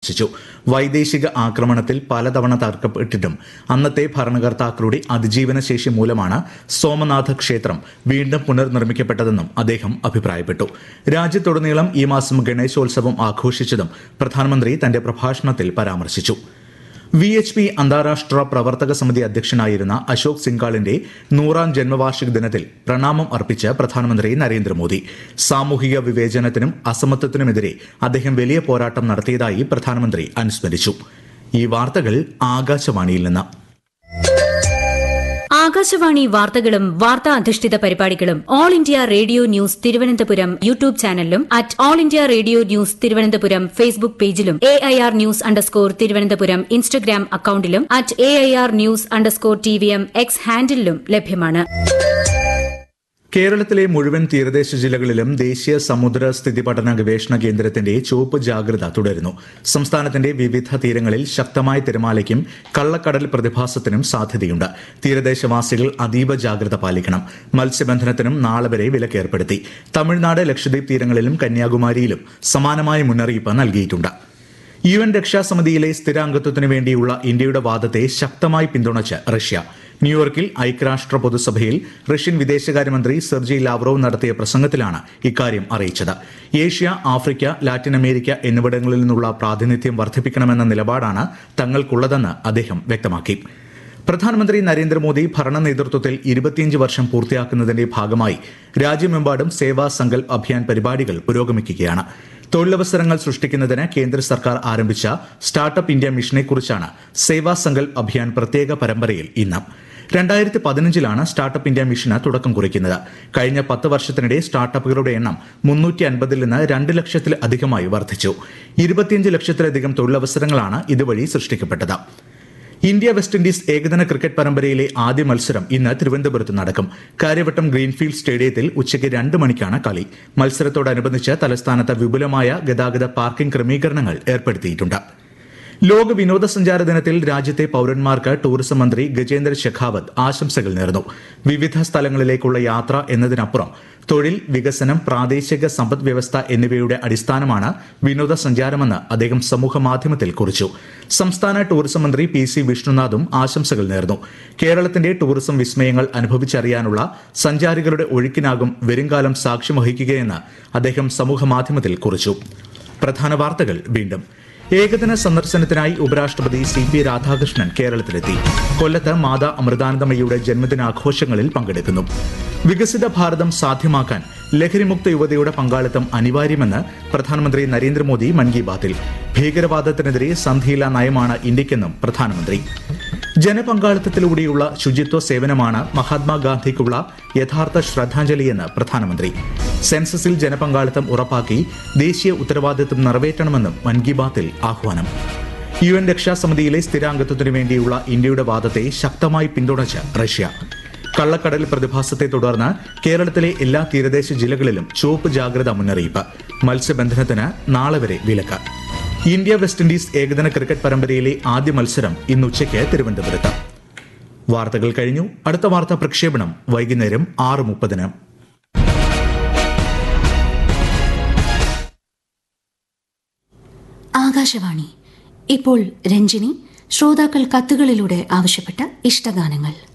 പരാമർശിച്ചു വൈദേശിക ആക്രമണത്തിൽ പലതവണ തകർക്കപ്പെട്ടിട്ടും അന്നത്തെ ഭരണകർത്താക്കളുടെ അതിജീവന ശേഷി മൂലമാണ് സോമനാഥ ക്ഷേത്രം വീണ്ടും പുനർനിർമ്മിക്കപ്പെട്ടതെന്നും അദ്ദേഹം അഭിപ്രായപ്പെട്ടു രാജ്യത്തുടനീളം ഈ മാസം ഗണേശോത്സവം ആഘോഷിച്ചതും പ്രധാനമന്ത്രി തന്റെ പ്രഭാഷണത്തിൽ പരാമർശിച്ചു വി എച്ച് പി അന്താരാഷ്ട്ര പ്രവർത്തക സമിതി അധ്യക്ഷനായിരുന്ന അശോക് സിംഗാളിന്റെ നൂറാം ജന്മവാർഷിക ദിനത്തിൽ പ്രണാമം അർപ്പിച്ച് പ്രധാനമന്ത്രി നരേന്ദ്രമോദി സാമൂഹിക വിവേചനത്തിനും അസമത്വത്തിനുമെതിരെ അദ്ദേഹം വലിയ പോരാട്ടം നടത്തിയതായി പ്രധാനമന്ത്രി അനുസ്മരിച്ചു ഈ വാർത്തകൾ ആകാശവാണിയിൽ നിന്ന് ആകാശവാണി വാർത്തകളും വാർത്താ അധിഷ്ഠിത പരിപാടികളും All India Radio news Thiruvananthapuram YouTube ചാനലിലും at All India Radio news Thiruvananthapuram Facebook പേജിലും A I R news underscore Thiruvananthapuram Instagram അക്കൌണ്ടിലും at A I R news underscore T V M X ഹാൻഡിലും ലഭ്യമാണ് കേരളത്തിലെ മുഴുവൻ തീരദേശ ജില്ലകളിലും ദേശീയ സമുദ്ര സ്ഥിതി പഠന ഗവേഷണ കേന്ദ്രത്തിന്റെ ചുവപ്പ് ജാഗ്രത തുടരുന്നു സംസ്ഥാനത്തിന്റെ വിവിധ തീരങ്ങളിൽ ശക്തമായ തിരമാലയ്ക്കും കള്ളക്കടൽ പ്രതിഭാസത്തിനും സാധ്യതയുണ്ട് തീരദേശവാസികൾ അതീവ ജാഗ്രത പാലിക്കണം മത്സ്യബന്ധനത്തിനും നാളെ വരെ വിലക്കേർപ്പെടുത്തി തമിഴ്നാട് ലക്ഷദ്വീപ് തീരങ്ങളിലും കന്യാകുമാരിയിലും സമാനമായ മുന്നറിയിപ്പ് നൽകിയിട്ടുണ്ട് യു എൻ രക്ഷാസമിതിയിലെ സ്ഥിരാംഗത്വത്തിനു വേണ്ടിയുള്ള ഇന്ത്യയുടെ വാദത്തെ ശക്തമായി പിന്തുണച്ച് റഷ്യ ന്യൂയോർക്കിൽ ഐക്യരാഷ്ട്ര പൊതുസഭയിൽ റഷ്യൻ വിദേശകാര്യമന്ത്രി സെർജി ലാവ്റോവ് നടത്തിയ പ്രസംഗത്തിലാണ് ഇക്കാര്യം അറിയിച്ചത് ഏഷ്യ ആഫ്രിക്ക ലാറ്റിൻ അമേരിക്ക എന്നിവിടങ്ങളിൽ നിന്നുള്ള പ്രാതിനിധ്യം വർദ്ധിപ്പിക്കണമെന്ന നിലപാടാണ് തങ്ങൾക്കുള്ളതെന്ന് അദ്ദേഹം വ്യക്തമാക്കി പ്രധാനമന്ത്രി നരേന്ദ്രമോദി ഭരണ നേതൃത്വത്തിൽ ഇരുപത്തിയഞ്ച് വർഷം പൂർത്തിയാക്കുന്നതിന്റെ ഭാഗമായി രാജ്യമെമ്പാടും സേവാ സങ്കൽപ് അഭിയാൻ പരിപാടികൾ പുരോഗമിക്കുകയാണ് തൊഴിലവസരങ്ങൾ സൃഷ്ടിക്കുന്നതിന് കേന്ദ്ര സർക്കാർ ആരംഭിച്ച സ്റ്റാർട്ടപ്പ് ഇന്ത്യ മിഷനെക്കുറിച്ചാണ് സേവാ സങ്കൽപ് അഭിയാൻ പ്രത്യേക പരമ്പരയിൽ ഇന്ന് രണ്ടായിരത്തി പതിനഞ്ചിലാണ് സ്റ്റാർട്ടപ്പ് ഇന്ത്യ മിഷന് തുടക്കം കുറിക്കുന്നത് കഴിഞ്ഞ പത്ത് വർഷത്തിനിടെ സ്റ്റാർട്ടപ്പുകളുടെ എണ്ണം മുന്നൂറ്റി അൻപതിൽ നിന്ന് രണ്ട് ലക്ഷത്തിൽ അധികമായി വർദ്ധിച്ചു ഇരുപത്തിയഞ്ച് ലക്ഷത്തിലധികം തൊഴിലവസരങ്ങളാണ് ഇതുവഴി സൃഷ്ടിക്കപ്പെട്ടത് ഇന്ത്യ വെസ്റ്റ് ഇൻഡീസ് ഏകദിന ക്രിക്കറ്റ് പരമ്പരയിലെ ആദ്യ മത്സരം ഇന്ന് തിരുവനന്തപുരത്ത് നടക്കും കാര്യവട്ടം ഗ്രീൻഫീൽഡ് സ്റ്റേഡിയത്തിൽ ഉച്ചയ്ക്ക് രണ്ട് മണിക്കാണ് കളി മത്സരത്തോടനുബന്ധിച്ച് തലസ്ഥാനത്ത് വിപുലമായ ഗതാഗത പാർക്കിംഗ് ക്രമീകരണങ്ങൾ ഏർപ്പെടുത്തിയിട്ടുണ്ട് ലോക വിനോദസഞ്ചാര ദിനത്തിൽ രാജ്യത്തെ പൌരന്മാർക്ക് ടൂറിസം മന്ത്രി ഗജേന്ദ്ര ഷെഖാവത്ത് ആശംസകൾ നേർന്നു വിവിധ സ്ഥലങ്ങളിലേക്കുള്ള യാത്ര എന്നതിനപ്പുറം തൊഴിൽ വികസനം പ്രാദേശിക സമ്പദ് വ്യവസ്ഥ എന്നിവയുടെ അടിസ്ഥാനമാണ് വിനോദസഞ്ചാരമെന്ന് അദ്ദേഹം സമൂഹ മാധ്യമത്തിൽ കുറിച്ചു സംസ്ഥാന ടൂറിസം മന്ത്രി പി സി വിഷ്ണുനാഥും ആശംസകൾ നേർന്നു കേരളത്തിന്റെ ടൂറിസം വിസ്മയങ്ങൾ അനുഭവിച്ചറിയാനുള്ള സഞ്ചാരികളുടെ ഒഴുക്കിനാകും വരുംകാലം സാക്ഷ്യം വഹിക്കുകയെന്ന് അദ്ദേഹം സമൂഹ മാധ്യമത്തിൽ കുറിച്ചു പ്രധാന വാർത്തകൾ വീണ്ടും ഏകദിന സന്ദർശനത്തിനായി ഉപരാഷ്ട്രപതി സി പി രാധാകൃഷ്ണൻ കേരളത്തിലെത്തി കൊല്ലത്ത് മാതാ അമൃതാനന്ദമയുടെ ജന്മദിനാഘോഷങ്ങളിൽ പങ്കെടുക്കുന്നു വികസിത ഭാരതം സാധ്യമാക്കാൻ ലഹരിമുക്ത യുവതയുടെ പങ്കാളിത്തം അനിവാര്യമെന്ന് പ്രധാനമന്ത്രി നരേന്ദ്രമോദി മൻ കി ബാത്തിൽ ഭീകരവാദത്തിനെതിരെ സന്ധിയില്ല നയമാണ് ഇന്ത്യക്കെന്നും പ്രധാനമന്ത്രി ജനപങ്കാളിത്തത്തിലൂടെയുള്ള ശുചിത്വ സേവനമാണ് മഹാത്മാഗാന്ധിക്കുള്ള യഥാർത്ഥ ശ്രദ്ധാഞ്ജലിയെന്ന് പ്രധാനമന്ത്രി സെൻസസിൽ ജനപങ്കാളിത്തം ഉറപ്പാക്കി ദേശീയ ഉത്തരവാദിത്തം നിറവേറ്റണമെന്നും മൻ കി ബാത്തിൽ ആഹ്വാനം യു എൻ രക്ഷാസമിതിയിലെ സ്ഥിരാംഗത്വത്തിനു വേണ്ടിയുള്ള ഇന്ത്യയുടെ വാദത്തെ ശക്തമായി പിന്തുണച്ച് റഷ്യ കള്ളക്കടൽ പ്രതിഭാസത്തെ തുടർന്ന് കേരളത്തിലെ എല്ലാ തീരദേശ ജില്ലകളിലും ചുവപ്പ് ജാഗ്രതാ മുന്നറിയിപ്പ് മത്സ്യബന്ധനത്തിന് നാളെ വരെ വിലക്ക് ഇന്ത്യ വെസ്റ്റ് ഇൻഡീസ് ഏകദിന ക്രിക്കറ്റ് പരമ്പരയിലെ ആദ്യ മത്സരം ഇന്ന് ഉച്ചയ്ക്ക് തിരുവനന്തപുരത്ത് വാർത്തകൾ കഴിഞ്ഞു അടുത്ത വാർത്താ പ്രക്ഷേപണം വൈകുന്നേരം ആറ് മുപ്പതിന് ആകാശവാണി ഇപ്പോൾ രഞ്ജിനി ശ്രോതാക്കൾ കത്തുകളിലൂടെ ആവശ്യപ്പെട്ട ഇഷ്ടഗാനങ്ങൾ